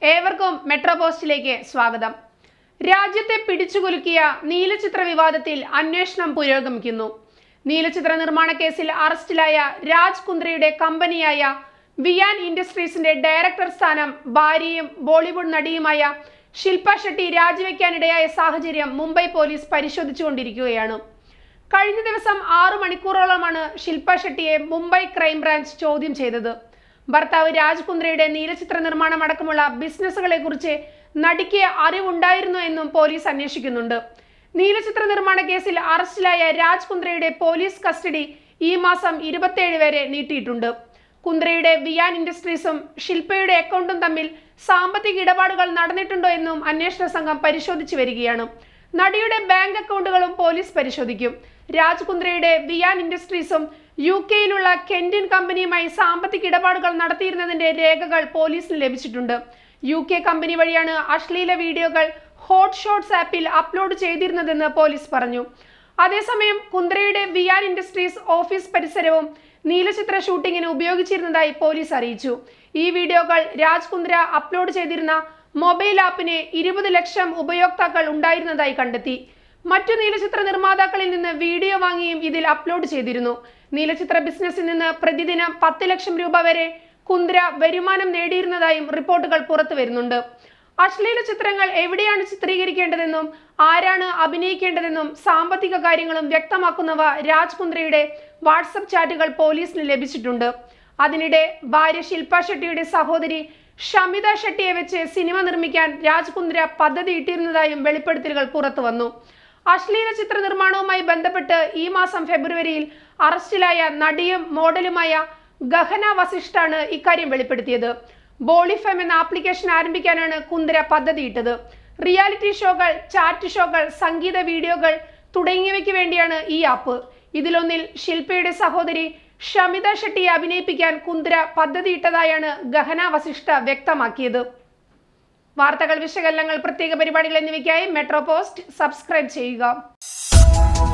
ഏവർക്കും മെട്രോ പോസ്റ്റിലേക്ക് സ്വാഗതം രാജ്യത്തെ പിടിച്ചുകുലുക്കിയ നീലചിത്ര വിവാദത്തിൽ അന്വേഷണം പുരോഗമിക്കുന്നു നീലചിത്ര നിർമ്മാണ കേസിൽ അറസ്റ്റിലായ രാജ് കുന്ദ്രയുടെ കമ്പനിയായ വിയാൻ ഇൻഡസ്ട്രീസിന്റെ ഡയറക്ടർ സ്ഥാനം ഭാര്യയും ബോളിവുഡ് നടിയുമായ ശില്പ ഷെട്ടി രാജിവെക്കാനിടയായ സാഹചര്യം മുംബൈ പോലീസ് പരിശോധിച്ചുകൊണ്ടിരിക്കുകയാണ് കഴിഞ്ഞ ദിവസം ആറു മണിക്കൂറോളമാണ് ശില്പ ഷെട്ടിയെ മുംബൈ ക്രൈംബ്രാഞ്ച് ചോദ്യം ചെയ്തത് ഭർത്താവ് രാജ് കുന്ദ്രയുടെ നീലചിത്ര നിർമ്മാണം അടക്കമുള്ള ബിസിനസ്സുകളെ കുറിച്ച് നടിക്ക് അറിവുണ്ടായിരുന്നു എന്നും പോലീസ് അന്വേഷിക്കുന്നുണ്ട് നീലചിത്ര നിർമ്മാണ കേസിൽ അറസ്റ്റിലായ രാജ് കുന്ദ്രയുടെ പോലീസ് കസ്റ്റഡി ഈ മാസം ഇരുപത്തിയേഴ് വരെ നീട്ടിയിട്ടുണ്ട് കുന്ദ്രയുടെ വിയാൻ ഇൻഡസ്ട്രീസും ശില്പയുടെ അക്കൗണ്ടും തമ്മിൽ സാമ്പത്തിക ഇടപാടുകൾ നടന്നിട്ടുണ്ടോ എന്നും അന്വേഷണ സംഘം പരിശോധിച്ചു വരികയാണ് നടിയുടെ ബാങ്ക് അക്കൗണ്ടുകളും പോലീസ് പരിശോധിക്കും രാജ് കുന്ദ്രയുടെ വിയാൻ ഇൻഡസ്ട്രീസും യു കെയിലുള്ള കെൻഡിൻ കമ്പനിയുമായി സാമ്പത്തിക ഇടപാടുകൾ നടത്തിയിരുന്നതിന്റെ രേഖകൾ പോലീസിന് ലഭിച്ചിട്ടുണ്ട് യു കെ കമ്പനി വഴിയാണ് അശ്ലീല വീഡിയോകൾ ഹോട്ട് ഷോട്ട്സ് ആപ്പിൽ അപ്ലോഡ് ചെയ്തിരുന്നതെന്ന് പോലീസ് പറഞ്ഞു അതേസമയം കുന്ദ്രയുടെ വിയാൻ ഇൻഡസ്ട്രീസ് ഓഫീസ് പരിസരവും നീലചിത്ര ഷൂട്ടിങ്ങിന് ഉപയോഗിച്ചിരുന്നതായി പോലീസ് അറിയിച്ചു ഈ വീഡിയോകൾ രാജ് കുന്ദ്ര അപ്ലോഡ് ചെയ്തിരുന്ന മൊബൈൽ ആപ്പിന് ഇരുപത് ലക്ഷം ഉപയോക്താക്കൾ ഉണ്ടായിരുന്നതായി കണ്ടെത്തി മറ്റു നീലചിത്ര നിർമ്മാതാക്കളിൽ നിന്ന് വീഡിയോ വാങ്ങിയും ഇതിൽ അപ്ലോഡ് ചെയ്തിരുന്നു നീലചിത്ര ബിസിനസ്സിൽ നിന്ന് പ്രതിദിനം പത്ത് ലക്ഷം രൂപ വരെ കുന്ദ്ര വരുമാനം നേടിയിരുന്നതായും റിപ്പോർട്ടുകൾ പുറത്തു വരുന്നുണ്ട് അശ്ലീല ചിത്രങ്ങൾ എവിടെയാണ് ചിത്രീകരിക്കേണ്ടതെന്നും ആരാണ് അഭിനയിക്കേണ്ടതെന്നും സാമ്പത്തിക കാര്യങ്ങളും വ്യക്തമാക്കുന്നവ രാജ് കുന്ദ്രയുടെ വാട്സപ്പ് ചാറ്റുകൾ പോലീസിന് ലഭിച്ചിട്ടുണ്ട് അതിനിടെ ഭാര്യ ശില്പ ഷെട്ടിയുടെ സഹോദരി ഷമിത ഷെട്ടിയെ വെച്ച് സിനിമ നിർമ്മിക്കാൻ രാജ് കുന്ദ്ര പദ്ധതി ഇട്ടിരുന്നതായും വെളിപ്പെടുത്തലുകൾ പുറത്തു വന്നു അശ്ലീല ചിത്ര നിർമ്മാണവുമായി ബന്ധപ്പെട്ട് ഈ മാസം ഫെബ്രുവരിയിൽ അറസ്റ്റിലായ നടിയും മോഡലുമായ ഗഹന വസിഷ്ഠാണ് ഇക്കാര്യം വെളിപ്പെടുത്തിയത് ബോളിഫെം എന്ന ആപ്ലിക്കേഷൻ ആരംഭിക്കാനാണ് കുന്ദ്ര പദ്ധതിയിട്ടത് റിയാലിറ്റി ഷോകൾ ചാറ്റ് ഷോകൾ സംഗീത വീഡിയോകൾ തുടങ്ങിയവയ്ക്ക് വേണ്ടിയാണ് ഈ ആപ്പ് ഇതിലൊന്നിൽ ശില്പയുടെ സഹോദരി ഷമിത ഷെട്ടിയെ അഭിനയിപ്പിക്കാൻ കുന്ദ്ര പദ്ധതിയിട്ടതായാണ് ഗഹന വസിഷ്ഠ വ്യക്തമാക്കിയത് വാർത്തകൾ വിശകലനങ്ങൾ പ്രത്യേക പരിപാടികൾ എന്നിവയ്ക്കായി മെട്രോ പോസ്റ്റ് സബ്സ്ക്രൈബ് ചെയ്യുക